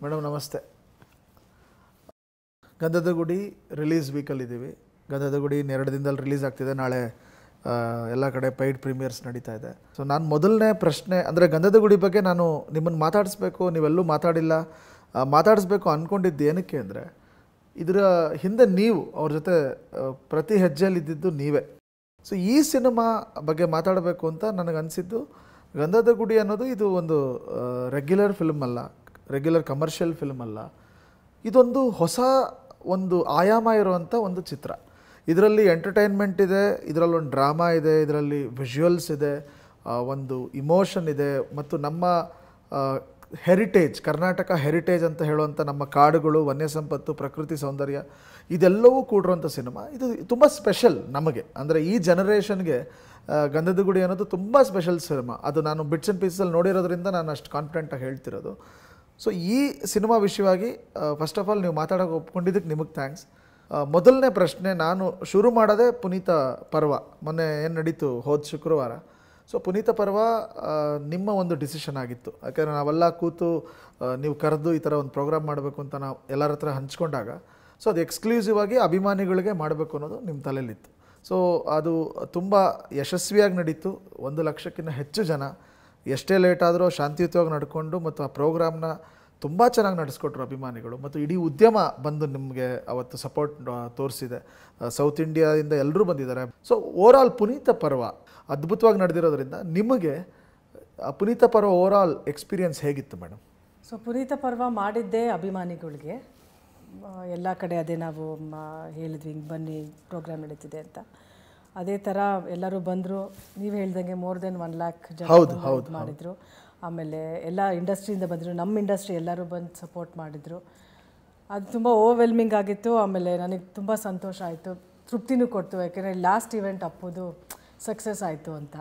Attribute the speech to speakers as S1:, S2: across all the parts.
S1: madam ನಮಸ್ತೆ ಗಂಧದ ಗುಡಿ ರಿಲೀಸ್ ವೀಕಲ್ಲಿ ಇದ್ದೀವಿ ಗಂಧದ ಗುಡಿ ಇನ್ನು ಎರಡು ದಿನದಲ್ಲಿ ರಿಲೀಸ್ ಆಗ್ತಿದೆ ನಾಳೆ ಆ, ಎಲ್ಲ ಕಡೆ ಪೈಡ್ ಪ್ರೀಮಿಯರ್ಸ್ ನಡೀತಾ ಇದೆ ಸೊ ನಾನು ಮೊದಲನೇ ಪ್ರಶ್ನೆ ಅಂದರೆ ಗಂಧದ ಗುಡಿ ಬಗ್ಗೆ ನಾನು ನಿಮ್ಮನ್ನು ಮಾತಾಡಿಸ್ಬೇಕು ನೀವೆಲ್ಲೂ ಮಾತಾಡಿಲ್ಲ ಆ, ಮಾತಾಡಿಸ್ಬೇಕು ಅಂದ್ಕೊಂಡಿದ್ದು ಏನಕ್ಕೆ ಅಂದರೆ ಇದರ ಹಿಂದೆ ನೀವು ಅವ್ರ ಜೊತೆ ಆ, ಪ್ರತಿ ಹೆಜ್ಜೆಯಲ್ಲಿ ಇದ್ದಿದ್ದು ನೀವೇ ಸೊ ಈ ಸಿನಿಮಾ ಬಗ್ಗೆ ಮಾತಾಡಬೇಕು ಅಂತ ನನಗನ್ಸಿದ್ದು ಗಂಧದ ಗುಡಿ ಅನ್ನೋದು ಇದು ಒಂದು ರೆಗ್ಯುಲರ್ ಫಿಲ್ಮ್ ಅಲ್ಲ ರೆಗ್ಯುಲರ್ ಕಮರ್ಷಿಯಲ್ ಫಿಲ್ಮ್ ಅಲ್ಲ ಇದೊಂದು ಹೊಸ ಒಂದು ಆಯಾಮ ಇರುವಂಥ ಒಂದು ಚಿತ್ರ ಇದರಲ್ಲಿ ಎಂಟರ್ಟೈನ್ಮೆಂಟ್ ಇದೆ ಇದರಲ್ಲಿ ಒಂದು ಡ್ರಾಮಾ ಇದೆ ಇದರಲ್ಲಿ ವಿಜುವಲ್ಸ್ ಇದೆ ಆ, ಒಂದು ಇಮೋಷನ್ ಇದೆ ಮತ್ತು ನಮ್ಮ ಹೆರಿಟೇಜ್ ಕರ್ನಾಟಕ ಹೆರಿಟೇಜ್ ಅಂತ ಹೇಳುವಂಥ ನಮ್ಮ ಕಾಡುಗಳು ವನ್ಯ ಸಂಪತ್ತು ಪ್ರಕೃತಿ ಸೌಂದರ್ಯ ಇದೆಲ್ಲವೂ ಕೂಡಿರುವಂಥ ಸಿನಿಮಾ ಇದು ತುಂಬ ಸ್ಪೆಷಲ್ ನಮಗೆ ಅಂದರೆ ಈ ಜನರೇಷನ್ಗೆ ಗಂಧದ ಗುಡಿ ಅನ್ನೋದು ತುಂಬ ಸ್ಪೆಷಲ್ ಸಿನಿಮಾ ಅದು ನಾನು ಬಿಟ್ಸ್ ಆ್ಯಂಡ್ ಪೀಸಲ್ಲಿ ನೋಡಿರೋದ್ರಿಂದ ನಾನು ಅಷ್ಟು ಕಾನ್ಫಿಡೆಂಟಾಗಿ ಹೇಳ್ತಿರೋದು ಸೊ ಈ ಸಿನಿಮಾ ವಿಷಯವಾಗಿ ಫಸ್ಟ್ ಆಫ್ ಆಲ್ ನೀವು ಮಾತಾಡೋಕೆ ಒಪ್ಕೊಂಡಿದ್ದಕ್ಕೆ ನಿಮಗೆ ಥ್ಯಾಂಕ್ಸ್ ಮೊದಲನೇ ಪ್ರಶ್ನೆ ನಾನು ಶುರು ಮಾಡೋದೇ ಪುನೀತ ಪರ್ವ ಮೊನ್ನೆ ಏನು ನಡೀತು ಹೋದ ಶುಕ್ರವಾರ ಸೊ ಪುನೀತ ಪರ್ವ ಆ, ನಿಮ್ಮ ಒಂದು ಡಿಸಿಷನ್ ಆಗಿತ್ತು ಯಾಕಂದರೆ ನಾವೆಲ್ಲ ಕೂತು ಆ, ನೀವು ಕರೆದು ಈ ಥರ ಒಂದು ಪ್ರೋಗ್ರಾಮ್ ಮಾಡಬೇಕು ಅಂತ ನಾವು ಎಲ್ಲರ ಹತ್ರ ಹಂಚ್ಕೊಂಡಾಗ ಸೊ ಅದು ಎಕ್ಸ್ಕ್ಲೂಸಿವ್ ಆಗಿ ಅಭಿಮಾನಿಗಳಿಗೆ ಮಾಡಬೇಕು ಅನ್ನೋದು ನಿಮ್ಮ ತಲೆಯಲ್ಲಿತ್ತು ಸೊ ಅದು ತುಂಬ ಯಶಸ್ವಿಯಾಗಿ ನಡೀತು ಒಂದು ಲಕ್ಷಕ್ಕಿಂತ ಹೆಚ್ಚು ಜನ ಎಷ್ಟೇ ಲೇಟ್ ಆದರೂ ಶಾಂತಿಯುತವಾಗಿ ನಡ್ಕೊಂಡು ಮತ್ತು ಆ ಪ್ರೋಗ್ರಾಮ್ನ ತುಂಬ ಚೆನ್ನಾಗಿ ನಡೆಸ್ಕೊಟ್ರು ಅಭಿಮಾನಿಗಳು ಮತ್ತು ಇಡೀ ಉದ್ಯಮ ಬಂದು ನಿಮಗೆ ಅವತ್ತು ಸಪೋರ್ಟ್ ತೋರಿಸಿದೆ ಸೌತ್ ಇಂಡಿಯಾದಿಂದ ಎಲ್ಲರೂ ಬಂದಿದ್ದಾರೆ ಸೊ ಓವರ್ ಆಲ್ ಪುನೀತ ಪರ್ವ ಅದ್ಭುತವಾಗಿ ನಡೆದಿರೋದ್ರಿಂದ ನಿಮಗೆ ಆ ಪುನೀತ ಪರ್ವ ಓವರ್ ಆಲ್ ಎಕ್ಸ್ಪೀರಿಯನ್ಸ್ ಹೇಗಿತ್ತು ಮೇಡಮ್
S2: ಸೊ ಪುನೀತ ಪರ್ವ ಮಾಡಿದ್ದೇ ಅಭಿಮಾನಿಗಳಿಗೆ ಎಲ್ಲ ಕಡೆ ಅದೇ ನಾವು ಮ, ಹೇಳಿದ್ವಿ ಹಿಂಗೆ ಬನ್ನಿ ಪ್ರೋಗ್ರಾಮ್ ನಡೀತಿದೆ ಅಂತ ಅದೇ ಥರ ಎಲ್ಲರೂ ಬಂದರು ನೀವು ಹೇಳ್ದಂಗೆ ಮೋರ್ ದೆನ್ ಒನ್ ಲ್ಯಾಕ್ ಜನ
S1: ಹೌದು,
S2: ಬಂದು
S1: ಹೌದು,
S2: ಇದ್ ಮಾಡಿದ್ರು ಆಮೇಲೆ ಎಲ್ಲ ಇಂಡಸ್ಟ್ರಿಯಿಂದ ಬಂದರು ನಮ್ಮ ಇಂಡಸ್ಟ್ರಿ ಎಲ್ಲರೂ ಬಂದು ಸಪೋರ್ಟ್ ಮಾಡಿದರು ಅದು ತುಂಬ ಓವರ್ವೆಲ್ಮಿಂಗ್ ಆಗಿತ್ತು ಆಮೇಲೆ ನನಗೆ ತುಂಬ ಸಂತೋಷ ಆಯಿತು ತೃಪ್ತಿನೂ ಕೊಡ್ತು ಯಾಕೆಂದರೆ ಲಾಸ್ಟ್ ಇವೆಂಟ್ ಅಪ್ಪುದು ಸಕ್ಸಸ್ ಆಯಿತು ಅಂತ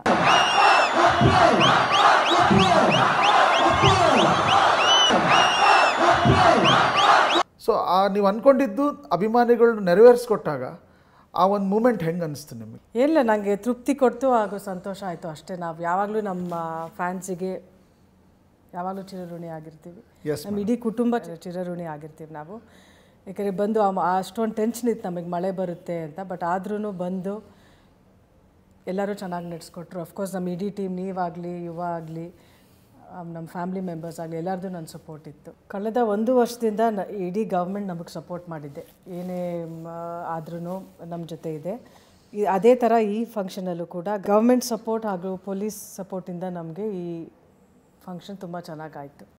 S1: ಸೊ ಆ ನೀವು ಅಂದ್ಕೊಂಡಿದ್ದು ಅಭಿಮಾನಿಗಳು ನೆರವೇರಿಸ್ಕೊಟ್ಟಾಗ ಆ ಒಂದು ಮೂಮೆಂಟ್ ಹೆಂಗೆ ಅನಿಸ್ತು ನಿಮಗೆ
S2: ಏನಿಲ್ಲ ನನಗೆ ತೃಪ್ತಿ ಕೊಡ್ತು ಹಾಗೂ ಸಂತೋಷ ಆಯಿತು ಅಷ್ಟೇ ನಾವು ಯಾವಾಗಲೂ ನಮ್ಮ ಫ್ಯಾನ್ಸಿಗೆ ಯಾವಾಗಲೂ ಚಿರಋಣಿ ಆಗಿರ್ತೀವಿ
S1: Yes,
S2: ನಮ್ಮ ಇಡೀ ಕುಟುಂಬ ಚಿರಋಣಿ ಆಗಿರ್ತೀವಿ ನಾವು ಯಾಕಂದರೆ ಬಂದು ಆ- ಅಷ್ಟೊಂದು ಟೆನ್ಷನ್ ಇತ್ತು ನಮಗೆ ಮಳೆ ಬರುತ್ತೆ ಅಂತ ಬಟ್ ಆದ್ರೂ ಬಂದು ಎಲ್ಲರೂ ಚೆನ್ನಾಗಿ ನಡೆಸ್ಕೊಟ್ರು ಅಫ್ಕೋರ್ಸ್ ನಮ್ಮ ಇಡೀ ಟೀಮ್ ನೀವಾಗಲಿ ಯುವ ಆಗಲಿ ನಮ್ಮ ಫ್ಯಾಮಿಲಿ ಮೆಂಬರ್ಸ್ ಆಗಲಿ ಎಲ್ಲರದ್ದು ನನ್ನ ಸಪೋರ್ಟ್ ಇತ್ತು ಕಳೆದ ಒಂದು ವರ್ಷದಿಂದ ನ ಇಡೀ ಗೌರ್ಮೆಂಟ್ ನಮಗೆ ಸಪೋರ್ಟ್ ಮಾಡಿದ್ದೆ ಏನೇ ಆದ್ರೂ ನಮ್ಮ ಜೊತೆ ಇದೆ ಈ ಅದೇ ಥರ ಈ ಫಂಕ್ಷನಲ್ಲೂ ಕೂಡ ಗೌರ್ಮೆಂಟ್ ಸಪೋರ್ಟ್ ಹಾಗೂ ಪೊಲೀಸ್ ಸಪೋರ್ಟಿಂದ ನಮಗೆ ಈ ಫಂಕ್ಷನ್ ತುಂಬ ಚೆನ್ನಾಗಾಯಿತು